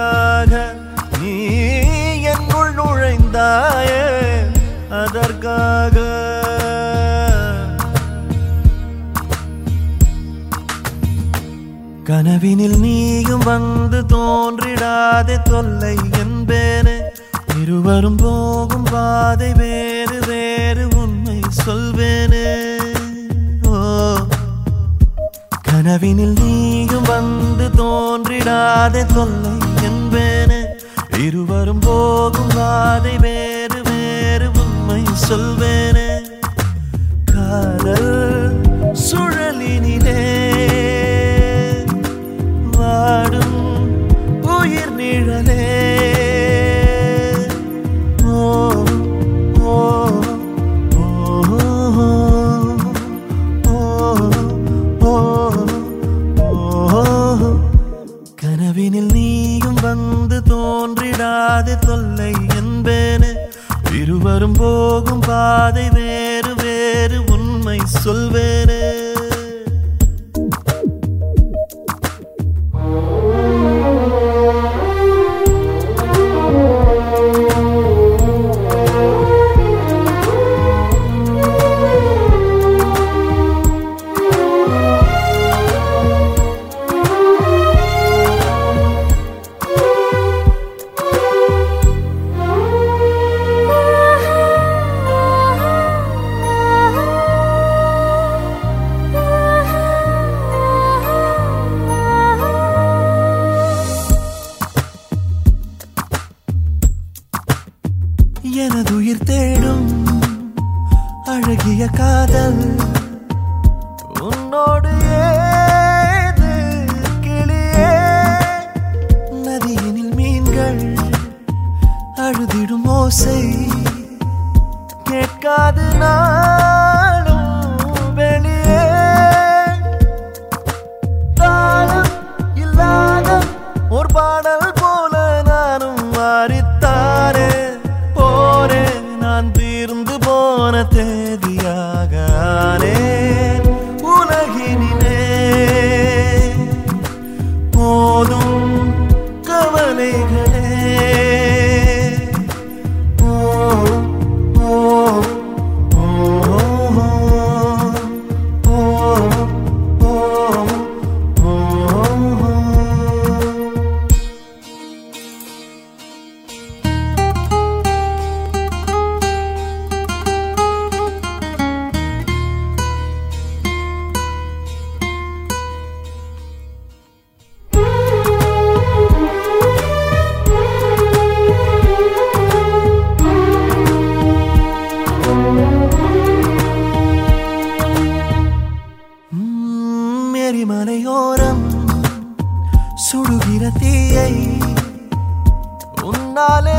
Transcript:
எதற்காக நீ என்னுள் நுழைந்தாயே அதற்காக கனவினில் நீயும் வந்து தோன்றிடாதே தொல்லை என்பேனே இருவரும் போகும் பாதை வேறு வேறு உண்மை சொல்வேனே ஓ கனவினில் நீயும் வந்து தோன்றிடாதே தொல்லை என்பேனே இருவரும் போகும் பாதை வேறு வேறு உண்மை சொல்வேனே காதல் சுழலினிலே வாடும் உயிர் நிழலே ஓ ஓ ஓ ஓ ஓ கனவினில் நீயும் வந்து தோன்றிடாது தொல்லை என்பேனே இருவரும் போகும் பாதை வேறு வேறு உண்மை சொல்வேனே எனதுயிர் தேடும் அழகிய காதல் உன்னோடு ஏது கிளியே நதியினில் மீன்கள் அழுதிடும் ஓசை கேட்காது நாளும் வெளியே தாளம் இல்லாத ஒரு பாடல் போல நானும் மாறித்தானே போறேன் நான் தீர்ந்து போன தேதியாக ஆனேன் உலகினிலே போதும் கவலைகளே ஓ ஓ ஓ ஓ ஓ ஓ ம், எரிமலையோரம் சுடுகிற தீயை உன்னாலே